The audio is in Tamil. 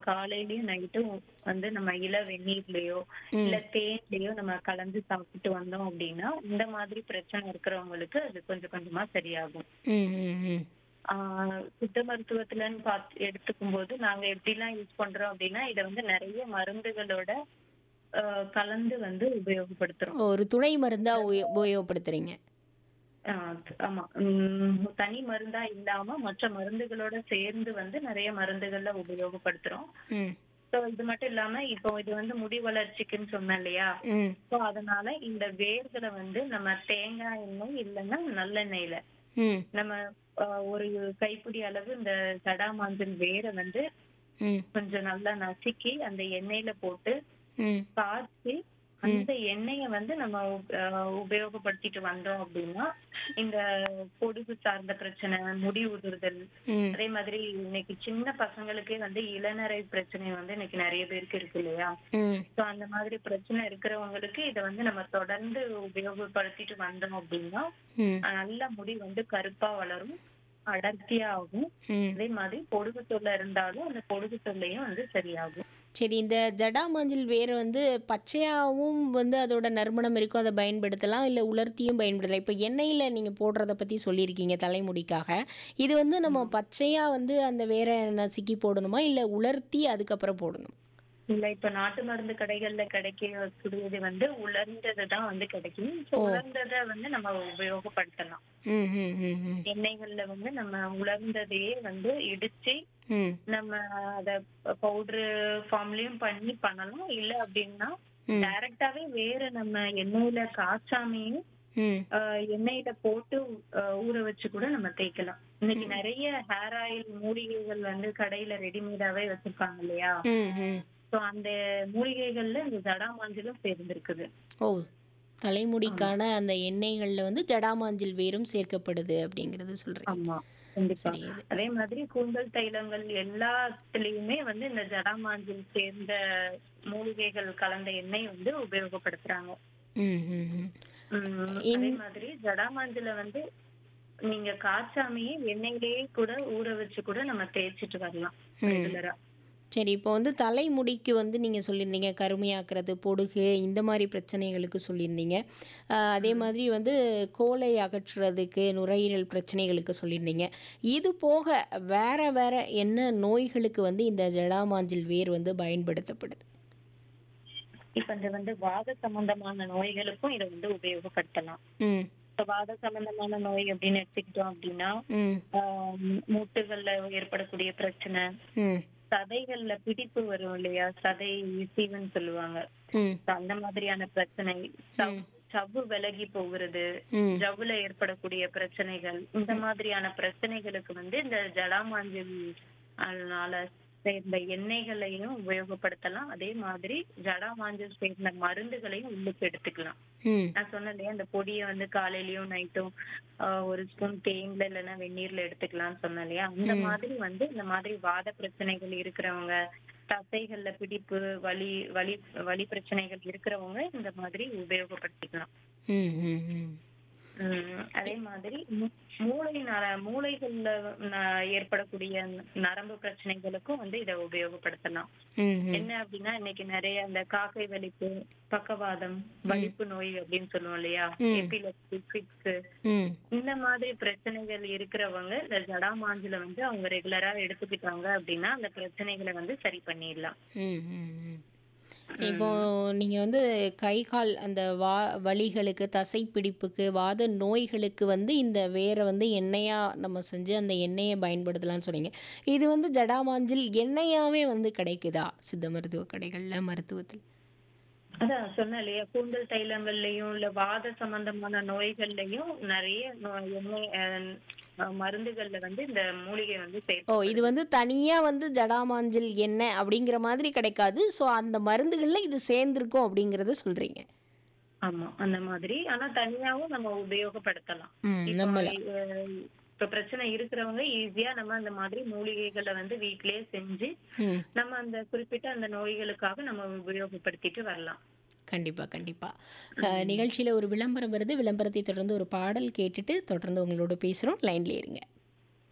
காலையிலயும் நைட்டும் வந்து நம்ம இள வெந்நீர்லயோ இல்ல தேன்லயோ நம்ம கலந்து சாப்பிட்டு வந்தோம் அப்படின்னா இந்த மாதிரி பிரச்சனை இருக்கிறவங்களுக்கு அது கொஞ்சம் கொஞ்சமா சரியாகும் ம் ம் ம் ஆஹ் சித்த மருத்துவத்துலன்னு பார்த்து எடுத்துக்கும் போது நாங்க எப்படிலாம் யூஸ் பண்றோம் அப்படின்னா இதை வந்து நிறைய மருந்துகளோட ஆஹ் கலந்து வந்து உபயோகப்படுத்துறோம் ஒரு துணை மருந்தா உபயோ- உபயோகப்படுத்துறீங்க ஆஹ் ஆமா உம் தனி மருந்தா இல்லாம மற்ற மருந்துகளோட சேர்ந்து வந்து நிறைய மருந்துகள்ல உபயோகப்படுத்துறோம் ம் சோ இது மட்டும் இல்லாம இப்போ இது வந்து முடி வளர்ச்சிக்குன்னு சொன்னேன் இல்லையா ம் சோ அதனால இந்த வேர்களை வந்து நம்ம தேங்காய் எண்ணெய் இல்லைன்னா நல்லெண்ணெயில ம் நம்ம ஆஹ் ஒரு கைப்பிடி அளவு இந்த ஜடாமாஞ்சல் வேரை வந்து ம் கொஞ்சம் நல்லா நசுக்கி அந்த எண்ணெயில போட்டு ம் காய்ச்சி அந்த எண்ணெய வந்து நம்ம உப- ஆஹ் உபயோகப்படுத்திட்டு வந்தோம் அப்படின்னா இந்த பொடுகு சார்ந்த பிரச்சனை முடி உதிர்தல் ம் அதே மாதிரி இன்னைக்கு சின்ன பசங்களுக்கே வந்து இளநரை பிரச்சனை வந்து இன்னைக்கு நிறைய பேருக்கு இருக்கு இல்லையா ம் சோ அந்த மாதிரி பிரச்சனை இருக்கிறவங்களுக்கு இத வந்து நம்ம தொடர்ந்து உபயோகப்படுத்திட்டு வந்தோம் அப்படின்னா ம் அஹ் நல்ல முடி வந்து கருப்பா வளரும் அடர்த்தியா ஆகும் ம் அதே மாதிரி பொடுகு தொல்லை இருந்தாலும் அந்த பொடுகு தொல்லையும் வந்து சரியாகும் சரி இந்த ஜடாமஞ்சள் வேர் வந்து பச்சையாகவும் வந்து அதோட நறுமணம் இருக்கும் அதை பயன்படுத்தலாம் இல்லை உலர்த்தியும் பயன்படுத்தலாம் இப்போ எண்ணெயில் நீங்கள் போடுறத பற்றி சொல்லியிருக்கீங்க தலைமுடிக்காக இது வந்து நம்ம பச்சையாக வந்து அந்த வேரை நசுக்கி போடணுமா இல்லை உலர்த்தி அதுக்கப்புறம் போடணும் இல்ல இப்ப நாட்டு மருந்து கடைகள்ல கிடைக்கக்கூடியது வந்து உலர்ந்ததுதான் வந்து கிடைக்கும் So, உலர்ந்ததை வந்து நம்ம உபயோகப்படுத்தலாம் ம் ம் ம் ம் எண்ணெய்கள்ல வந்து நம்ம உலர்ந்ததையே வந்து இடிச்சு ம் நம்ம அத பவுடர் ஃபார்ம்லயும் பண்ணி பண்ணலாம் இல்ல அப்படின்னா ம். டைரக்டாவே வேற நம்ம எண்ணெயில காய்ச்சாமையும் ம் ஆஹ் எண்ணெயில போட்டு ஆஹ் ஊற வச்சு கூட நம்ம தேய்க்கலாம் இன்னைக்கு நிறைய ஹேர் ஆயில் மூலிகைகள் வந்து கடையில ரெடிமேடாவே வச்சிருக்காங்க இல்லையா ம் ம் சோ அந்த மூலிகைகள்ல இந்த ஜடாமாஞ்சலும் சேர்ந்திருக்குது ஓ தலைமுடிக்கான அந்த எண்ணெய்களில் வந்து ஜடாமாஞ்சில் வேரும் சேர்க்கப்படுது அப்படிங்கிறது சொல்கிறீங்க ஆமா கண்டிப்பா சரி இது அதே மாதிரி கூந்தல் தைலங்கள் எல்லாத்துலயுமே வந்து இந்த ஜடாமாஞ்சல் சேர்ந்த மூலிகைகள் கலந்த எண்ணெய் வந்து உபயோகப்படுத்துறாங்க ம் ம் ம் உம் அதே மாதிரி ஜடாமாஞ்சல வந்து நீங்க காய்ச்சாமையே எண்ணெயிலேயே கூட ஊற வச்சு கூட நம்ம தேய்ச்சிட்டு வரலாம் ரெகுலரா சரி இப்போ வந்து தலைமுடிக்கு வந்து நீங்கள் சொல்லியிருந்தீங்க கருமையாக்குறது பொடுகு இந்த மாதிரி பிரச்சனைகளுக்கு சொல்லியிருந்தீங்க ஆஹ் அதே மாதிரி வந்து கோலை அகற்றுறதுக்கு நுரையீரல் பிரச்சனைகளுக்கு சொல்லியிருந்தீங்க இது போக வேற வேற என்ன நோய்களுக்கு வந்து இந்த ஜடாமாஞ்சில் வேர் வந்து பயன்படுத்தப்படுது இப்ப இந்த வந்து வாத சம்பந்தமான நோய்களுக்கும் இதை வந்து உபயோகப்படுத்தலாம் ம் இப்ப வாத சம்பந்தமான நோய் அப்படின்னு எடுத்துக்கிட்டோம் அப்படின்னா ம் ஆஹ் மூட்டுகள்ல ஏற்படக்கூடிய பிரச்சனை ம் சதைகள்ல பிடிப்பு வரும் இல்லையா சதை சீவன் சொல்லுவாங்க ம் So, அந்த மாதிரியான பிரச்சனை சவ்- சவ்வு விலகி போகிறது ம் ஜவ்வுல ஏற்படக்கூடிய பிரச்சனைகள் இந்த மாதிரியான பிரச்சனைகளுக்கு வந்து இந்த ஜடாமாஞ்சல் அதனால சேர்ந்த எண்ணெய்களையும் உபயோகப்படுத்தலாம் அதே மாதிரி ஜடாமாஞ்சல் சேர்ந்த மருந்துகளையும் உள்ளுக்கு எடுத்துக்கலாம் ம் நான் சொன்னேன் இல்லையா இந்த பொடியை வந்து காலையிலயும் நைட்டும் ஒரு ஸ்பூன் தேன்ல இல்லைன்னா வெந்நீர்ல எடுத்துக்கலாம்னு சொன்னேன் இல்லையா அந்த மாதிரி வந்து இந்த மாதிரி வாத பிரச்சனைகள் இருக்கிறவங்க தசைகள்ல பிடிப்பு வலி வலி வலி பிரச்சனைகள் இருக்கிறவங்க இந்த மாதிரி உபயோகப்படுத்திக்கலாம் ம் ம் ம் உம் அதே மாதிரி மூ- மூளை நர மூளைகள்ல ந- ஏற்படக்கூடிய நரம்பு பிரச்சனைகளுக்கும் வந்து இதை உபயோகப்படுத்தலாம் ம் ம் என்ன அப்படின்னா இன்னைக்கு நிறைய அந்த காக்கை வலிப்பு பக்கவாதம் வலிப்பு நோய் அப்படின்னு சொல்லுவோம் இல்லையா எபிலெப்சி ஃபிக்ஸ் ம் இந்த மாதிரி பிரச்சனைகள் இருக்கிறவங்க இந்த ஜடாமாஞ்சில வந்து அவங்க ரெகுலரா எடுத்துக்கிட்டாங்க அப்படின்னா அந்த பிரச்சனைகளை வந்து சரி பண்ணிடலாம் ம், ம், ம். இப்போ நீங்க வந்து கை கால் அந்த வா வலிகளுக்கு தசை பிடிப்புக்கு வாத நோய்களுக்கு வந்து இந்த வேற வந்து எண்ணெயா நம்ம செஞ்சு அந்த எண்ணெயை பயன்படுத்தலாம்னு சொன்னீங்க இது வந்து ஜடாமாஞ்சில் எண்ணெயாவே வந்து கிடைக்குதா சித்த மருத்துவ கடைகள்ல மருத்துவத்தில் அதான் சொன்னேன் இல்லையா கூந்தல் தைலங்கள்லயும் இல்ல வாத சம்பந்தமான நோய்கள்லயும் நிறைய நோ- எண்ணெய் அஹ், அஹ், மருந்துகள்ல வந்து இந்த மூலிகை வந்து ஓ சேர்த்து இது வந்து தனியா வந்து ஜடாமாஞ்சில் எண்ணெய் அப்படிங்கிற மாதிரி கிடைக்காது ஸோ அந்த மருந்துகள்ல இது சேர்ந்திருக்கும் அப்படிங்கறத சொல்றீங்க ஆமா அந்த மாதிரி ஆனா தனியாவும் நம்ம உபயோகப்படுத்தலாம் ம் இப்போ, நம்மள அஹ், இப்ப பிரச்சனை இருக்கிறவங்க ஈஸியா நம்ம அந்த மாதிரி மூலிகைகளை வந்து வீட்டிலேயே செஞ்சு ம் நம்ம அந்த குறிப்பிட்ட அந்த நோய்களுக்காக நம்ம உபயோகப்படுத்திட்டு வரலாம் கண்டிப்பா கண்டிப்பா அஹ், நிகழ்ச்சியில ஒரு விளம்பரம் வருது விளம்பரத்தை தொடர்ந்து ஒரு பாடல் கேட்டுட்டு தொடர்ந்து உங்களோட பேசுறோம் லைன்ல இருங்க